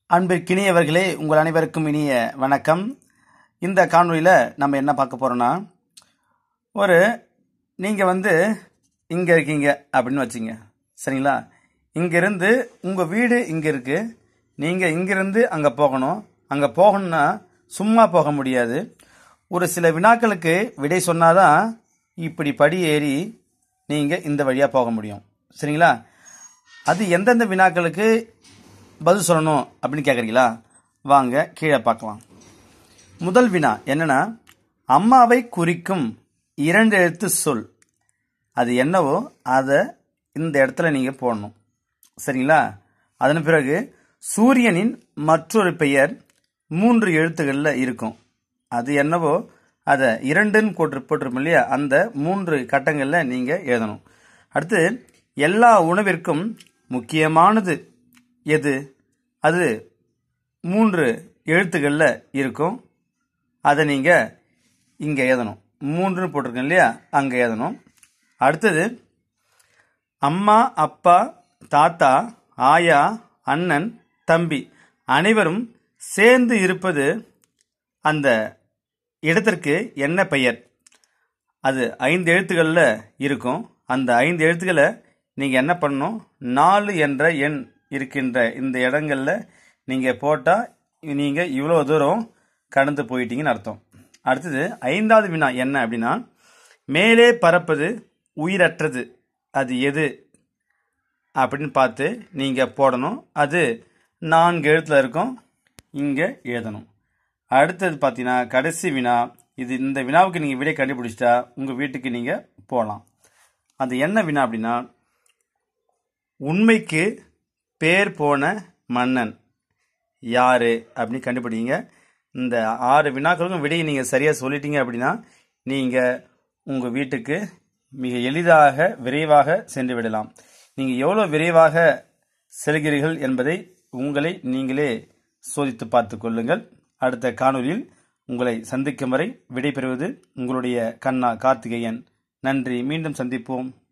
அன்பிற்கினியவர்களே உங்கள் அனைவருக்கும் இனிய வணக்கம் இந்த காணொளியில் நம்ம என்ன பார்க்க போகிறோன்னா ஒரு நீங்கள் வந்து இங்கே இருக்கீங்க அப்படின்னு வச்சுங்க சரிங்களா இங்கேருந்து உங்கள் வீடு இங்கே இருக்குது நீங்கள் இங்கேருந்து அங்கே போகணும் அங்கே போகணும்னா சும்மா போக முடியாது ஒரு சில வினாக்களுக்கு விடை சொன்னாதான் இப்படி படி ஏறி நீங்கள் இந்த வழியாக போக முடியும் சரிங்களா அது எந்தெந்த வினாக்களுக்கு பதில் சொல்லணும் அப்படின்னு கேட்குறீங்களா வாங்க கீழே பார்க்கலாம் முதல் வினா என்னன்னா அம்மாவை குறிக்கும் இரண்டு எழுத்து சொல் அது என்னவோ அதை இந்த இடத்துல நீங்கள் போடணும் சரிங்களா அதன் பிறகு சூரியனின் மற்றொரு பெயர் மூன்று எழுத்துக்களில் இருக்கும் அது என்னவோ அதை இரண்டுன்னு போட்டு போட்டிருப்போம் இல்லையா அந்த மூன்று கட்டங்களில் நீங்கள் எழுதணும் அடுத்து எல்லா உணவிற்கும் முக்கியமானது எது அது மூன்று எழுத்துக்களில் இருக்கும் அதை நீங்கள் இங்கே எழுதணும் மூன்றுன்னு போட்டிருக்கோம் இல்லையா அங்கே எழுதணும் அடுத்தது அம்மா அப்பா தாத்தா ஆயா அண்ணன் தம்பி அனைவரும் சேர்ந்து இருப்பது அந்த இடத்திற்கு என்ன பெயர் அது ஐந்து எழுத்துக்களில் இருக்கும் அந்த ஐந்து எழுத்துக்களை நீங்கள் என்ன பண்ணணும் நாலு என்ற எண் இருக்கின்ற இந்த இடங்களில் நீங்கள் போட்டால் நீங்கள் இவ்வளோ தூரம் கடந்து போயிட்டீங்கன்னு அர்த்தம் அடுத்தது ஐந்தாவது வினா என்ன அப்படின்னா மேலே பறப்பது உயிரற்றது அது எது அப்படின்னு பார்த்து நீங்கள் போடணும் அது நான்கு எழுத்தில் இருக்கும் இங்கே எழுதணும் அடுத்தது பார்த்தீங்கன்னா கடைசி வினா இது இந்த வினாவுக்கு நீங்கள் விடை கண்டுபிடிச்சிட்டா உங்கள் வீட்டுக்கு நீங்கள் போகலாம் அது என்ன வினா அப்படின்னா உண்மைக்கு பேர் போன மன்னன் யாரு அப்படின்னு கண்டுபிடிங்க இந்த ஆறு வினாக்களுக்கும் விடையை நீங்கள் சரியாக சொல்லிட்டீங்க அப்படின்னா நீங்கள் உங்கள் வீட்டுக்கு மிக எளிதாக விரைவாக சென்று விடலாம் நீங்கள் எவ்வளோ விரைவாக செல்கிறீர்கள் என்பதை உங்களை நீங்களே சோதித்து பார்த்து கொள்ளுங்கள் அடுத்த காணொலியில் உங்களை சந்திக்கும் வரை விடைபெறுவது உங்களுடைய கண்ணா கார்த்திகேயன் நன்றி மீண்டும் சந்திப்போம்